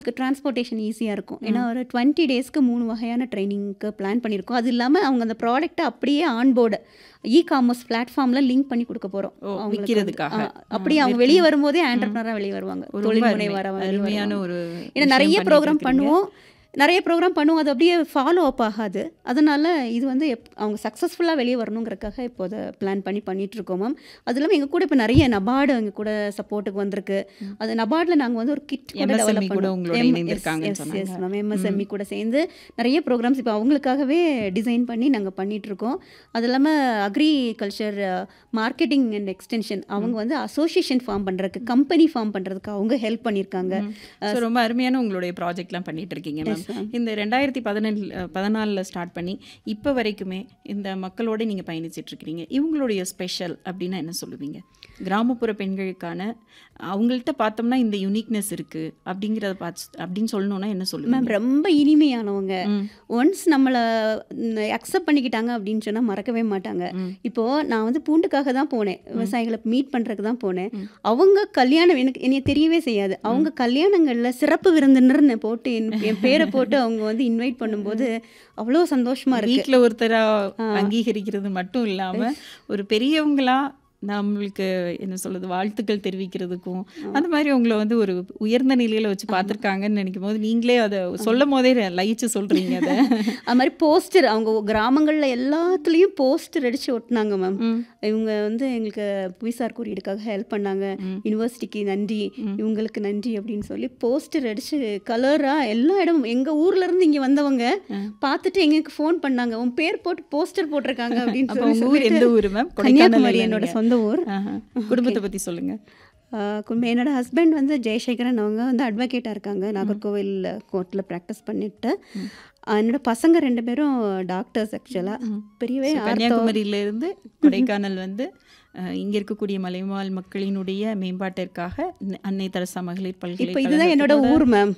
Transportation ஈஸியாக இருக்கும் ஏன்னா ஒரு டுவெண்ட்டி டேஸ்க்கு மூணு வகையான ட்ரைனிங்க்கு பிளான் பண்ணியிருக்கோம் அது இல்லாமல் அவங்க அந்த ப்ராடக்ட்டை அப்படியே ஆன்போர்டு இ காமர்ஸ் பிளாட்ஃபார்மில் லிங்க் பண்ணி கொடுக்க போகிறோம் ஓ, விக்கிறதுக்காக. அப்படியே அவங்க வெளியே வரும்போதே ஆண்டர்பனராக வெளியே வருவாங்க ஒரு தொழில் ரொம்ப முனைவராக அருமை- வெளிய அருமையான வருவாங்க. ஒரு ஏன்னா விஷயம் நிறைய பண்ணிட்டு ப்ரோக்ராம் இருக்கிறீங்க. பண்ணுவோம் நிறைய ப்ரோக்ராம் பண்ணுவோம் அது அப்படியே ஃபாலோ அப் ஆகாது அதனால இது வந்து எப் அவங்க சக்ஸஸ்ஃபுல்லாக வெளியே வரணுங்கிறக்காக இப்போ அதை பிளான் பண்ணி பண்ணிட்டு இருக்கோம் மேம் அது இல்லாமல் எங்கள் கூட இப்போ நிறைய நபார்டு எங்கள் கூட சப்போர்ட்டுக்கு வந்திருக்கு அது நபார்டில் நாங்கள் வந்து ஒரு கிட் கூட MSME டெவலப் கூட பண்ணோம் உங்களோட இணைந்திருக்காங்கன்னு சொன்னாங்க. மேம் எம்எஸ்எம்இ கூட சேர்ந்து நிறைய ப்ரோக்ராம்ஸ் இப்போ அவங்களுக்காகவே டிசைன் பண்ணி நாங்கள் பண்ணிட்டு இருக்கோம் அது இல்லாமல் அக்ரிகல்ச்சர் மார்க்கெட்டிங் அண்ட் எக்ஸ்டென்ஷன் அவங்க வந்து அசோசியேஷன் ஃபார்ம் பண்ணுறதுக்கு கம்பெனி ஃபார்ம் பண்ணுறதுக்கு அவங்க ஹெல்ப் பண்ணியிருக்காங்க ஸோ ரொம்ப அருமையான உங்களுடைய ப்ராஜெக்ட்லாம் பண்ணிட்டு இருக்கீங்க மேம் இந்த ரெண்டாயிரத்தி பதினெண்டு பதினாலில் ஸ்டார்ட் பண்ணி இப்போ வரைக்குமே இந்த மக்களோட நீங்கள் பயணிச்சிட்டு இருக்கிறீங்க இவங்களுடைய ஸ்பெஷல் அப்படின்னா என்ன சொல்லுவீங்க கிராமப்புற பெண்களுக்கான அவங்கள்ட்ட பார்த்தோம்னா இந்த யுனிக்னஸ் இருக்கு அப்படிங்கிறத பார்த்து அப்படின்னு சொல்லணும்னா என்ன மேம் சொல்லுவீங்க ரொம்ப இனிமையானவங்க ம். ஒன்ஸ் நம்மளை அக்செப்ட் பண்ணிக்கிட்டாங்க அப்படின்னு சொன்னால் மறக்கவே மாட்டாங்க இப்போது நான் வந்து பூண்டுக்காக தான் போனேன் விவசாயிகளை மீட் பண்ணுறதுக்கு தான் போனேன் அவங்க கல்யாணம் எனக்கு என்னைய தெரியவே செய்யாது அவங்க கல்யாணங்களில் சிறப்பு விருந்தினர்னு போட்டு என் என் பேரை போட்டு அவங்க வந்து இன்வைட் பண்ணும்போது அவ்வளோ சந்தோஷமா இருக்கு வீட்டில் ஒருத்தரா அங்கீகரிக்கிறது மட்டும் இல்லாம ஒரு பெரியவங்களா நம்மளுக்கு என்ன சொல்றது வாழ்த்துக்கள் தெரிவிக்கிறதுக்கும் அந்த மாதிரி உங்களை வந்து ஒரு உயர்ந்த நிலையில வச்சு பார்த்துருக்காங்கன்னு நினைக்கும் போது நீங்களே அதை சொல்லும் போதே லயிச்சு சொல்றீங்க அதை அது மாதிரி போஸ்டர் அவங்க கிராமங்களில் எல்லாத்துலேயும் போஸ்டர் அடிச்சு ஒட்டினாங்க மேம் ம். இவங்க வந்து எங்களுக்கு புவிசார் குறியீடுக்காக ஹெல்ப் பண்ணாங்க யூனிவர்சிட்டிக்கு நன்றி இவங்களுக்கு நன்றி அப்படின்னு சொல்லி போஸ்டர் அடிச்சு கலராக எல்லா இடமும் எங்கள் ஊர்ல இருந்து இங்கே வந்தவங்க பார்த்துட்டு எங்களுக்கு ஃபோன் பண்ணாங்க உன் பேர் போட்டு போஸ்டர் போட்டிருக்காங்க அப்படின்னு அப்போ சொல்லி உங்க ஊர் எந்த ஊர் மேம் கன்னியாகுமரி என்னோட சொந்த ஊர் குடும்பத்தை பத்தி சொல்லுங்க ஆஹ் கு- என்னோட ஹஸ்பண்ட் வந்து ஜெயசேகரன் அவங்க வந்து அட்வொகேட்டாக இருக்காங்க நாகர்கோவில் கோர்ட்டில் ப்ராக்டிஸ் பண்ணிட்டு ஆஹ் என்னோட பசங்க ரெண்டு பேரும் டாக்டர்ஸ் ஆக்சுவலாக பெரியவே So, கன்னியாகுமரியில இருந்து கொடைக்கானல் வந்து அஹ், இங்க இருக்கக்கூடிய மலைவாழ் மக்களினுடைய மேம்பாட்டிற்காக ந- அன்னை தெரசா மகளிர் இப்போ இதுதான் என்னோட பல்கலைக்கழகத்தோட- ஊர் மேம்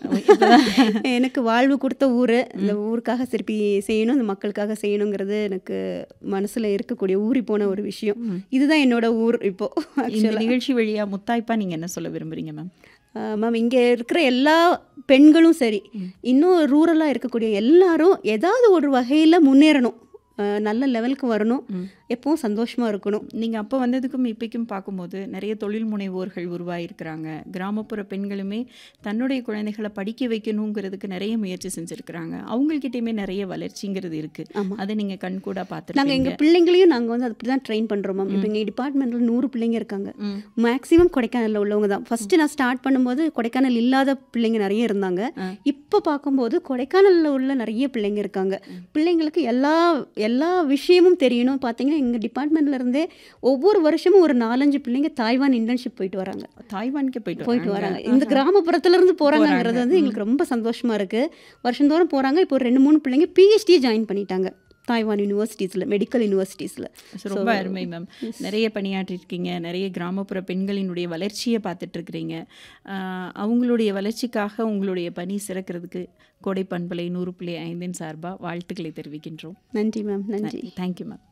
எனக்கு வாழ்வு கொடுத்த ஊர் இந்த ஊருக்காக திருப்பி செய்யணும் இந்த மக்களுக்காக செய்யணுங்கிறது எனக்கு மனசுல இருக்கக்கூடிய ஊறி போன ஒரு விஷயம் இதுதான் என்னோட ஊர் இப்போ இந்த நிகழ்ச்சி வழியா முத்தாய்ப்பா நீங்க என்ன சொல்ல விரும்புறீங்க மேம் மேம் இங்கே இருக்கிற எல்லா பெண்களும் சரி இன்னும் ரூரலாக இருக்கக்கூடிய எல்லாரும் ஏதாவது ஒரு வகையில் முன்னேறணும் அஹ் நல்ல லெவலுக்கு வரணும் எப்பவும் சந்தோஷமாக இருக்கணும் நீங்க அப்போ வந்ததுக்கும் இப்போக்கும் பார்க்கும்போது நிறைய தொழில் முனைவோர்கள் உருவாயிருக்கிறாங்க கிராமப்புற பெண்களுமே தன்னுடைய குழந்தைகளை படிக்க வைக்கணுங்கிறதுக்கு நிறைய முயற்சி செஞ்சிருக்கிறாங்க அவங்கக்கிட்டயுமே நிறைய வளர்ச்சிங்கிறது இருக்கு ஆமா. அதை நீங்க கண்கூட நாங்கள் பார்த்துருக்கீங்க எங்கள் பிள்ளைங்களையும் நாங்கள் வந்து அப்படி தான் ட்ரெயின் பண்ணுறோம் மேம் இப்போ எங்கள் டிபார்ட்மெண்ட்டில் நூறு பிள்ளைங்க இருக்காங்க ம். மேக்ஸிமம் கொடைக்கானலில் உள்ளவங்க தான் ஃபஸ்ட்டு நான் ஸ்டார்ட் பண்ணும்போது கொடைக்கானல் இல்லாத பிள்ளைங்க நிறைய இருந்தாங்க இப்போ பார்க்கும்போது கொடைக்கானலில் உள்ள நிறைய பிள்ளைங்க இருக்காங்க பிள்ளைங்களுக்கு எல்லா எல்லா விஷயமும் தெரியணும் பார்த்தீங்கன்னா எங்கள் டிபார்ட்மெண்ட்ல இருந்தே ஒவ்வொரு வருஷமும் ஒரு நாலஞ்சு பிள்ளைங்க தாய்வான் இன்டர்ன்ஷிப் போயிட்டு வராங்க தாய்வானுக்கே போயிட்டு போயிட்டு வராங்க. வராங்க இந்த கிராமப்புறத்துல இருந்து போறாங்கங்கிறது வந்து எங்களுக்கு ரொம்ப சந்தோஷமா இருக்கு வருஷந்தோறும் போறாங்க இப்போ ஒரு ரெண்டு மூணு பிள்ளைங்க பிஹெச்டி ஜாயின் பண்ணிட்டாங்க தாய்வான் யூனிவர்சிட்டிஸில் மெடிக்கல் யூனிவர்சிட்டிஸில் So, ரொம்ப அருமை மேம் நிறைய பணியாற்றிருக்கீங்க நிறைய கிராமப்புற பெண்களினுடைய வளர்ச்சியை பார்த்துட்டு இருக்கிறீங்க ஆஹ், அவங்களுடைய வளர்ச்சிக்காக உங்களுடைய பணி சிறக்கிறதுக்கு கோடை பண்பலை நூறு புள்ளி ஐந்தின் சார்பாக வாழ்த்துக்களை தெரிவிக்கின்றோம் நன்றி மேம் நன்றி thank you ma'am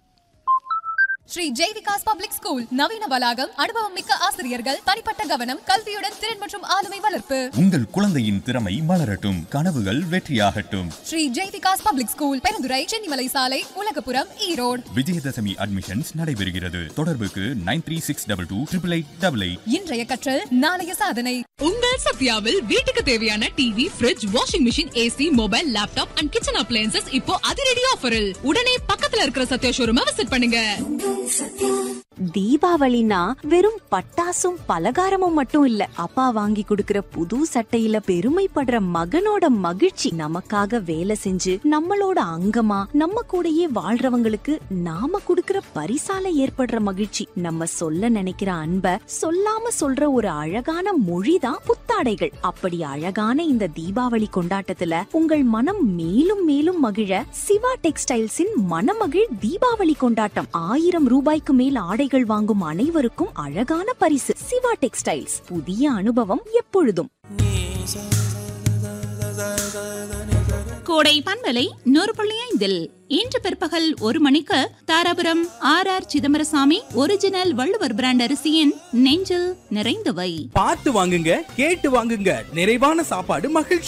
Shri Jaivikas public school நவீன வளாகம் அனுபவம் மிக்க ஆசிரியர்கள் தனிப்பட்ட கவனம் கல்வியுடன் திறன் மற்றும் ஆளுமை வளர்ப்பு உங்கள் குழந்தையின் திறமை மலரட்டும் கனவுகள் வெற்றியாகட்டும் ஸ்ரீ ஜெய்விகாஸ் பப்ளிக் ஸ்கூல் பெருந்துறை சென்னிமலை சாலை உலகபுரம் ஈரோடு விஜயதசமி அட்மிஷன்ஸ் நடைபெறுகிறது தொடர்புக்கு nine three six double two triple eight double eight இன்றைய கற்றல் நாளைய சாதனை உங்கள் சத்யாவில் வீட்டுக்கு தேவையான TV fridge washing machine AC mobile laptop and kitchen appliances இப்போ அதிரடி ஆஃபரில் உடனே பக்கத்துல இருக்கிற சத்யா ஷோரூமை விசிட் பண்ணுங்க தீபாவளினா வெறும் பட்டாசும் பலகாரமும் மட்டும் இல்ல அப்பா வாங்கி கொடுக்கிற புது சட்டையில பெருமைப்படுற மகனோட மகிழ்ச்சி நமக்காக வேலை செஞ்சு நம்மளோட அங்கமா நம்ம கூடயே வாழ்றவங்களுக்கு நாம கொடுக்கிற பரிசால ஏற்படுற மகிழ்ச்சி நம்ம சொல்ல நினைக்கிற அன்ப சொல்லாம சொல்ற ஒரு அழகான மொழிதான் புத்தாடைகள் அப்படி அழகான இந்த தீபாவளி கொண்டாட்டத்துல உங்கள் மனம் மேலும் மேலும் மகிழ சிவா டெக்ஸ்டைல்ஸின் மனமகிழ் தீபாவளி கொண்டாட்டம் ஆயிரம் ரூபாய்க்கு மேல் ஆடைகள் வாங்கும் அனைவருக்கும் அழகான பரிசு சிவா டெக்ஸ்டைல்ஸ் புதிய அனுபவம் எப்பொழுதும் கோடை பண்பலை நூறு புள்ளி ஐந்தில் இன்று பிற்பகல் ஒரு மணிக்கு Dharapuram R R Chidambarasamy original Valluvar brand அரிசியின் நெஞ்சில் நிறைந்தவை பார்த்து வாங்குங்க கேட்டு வாங்குங்க நிறைவான சாப்பாடு மகிழ்ச்சி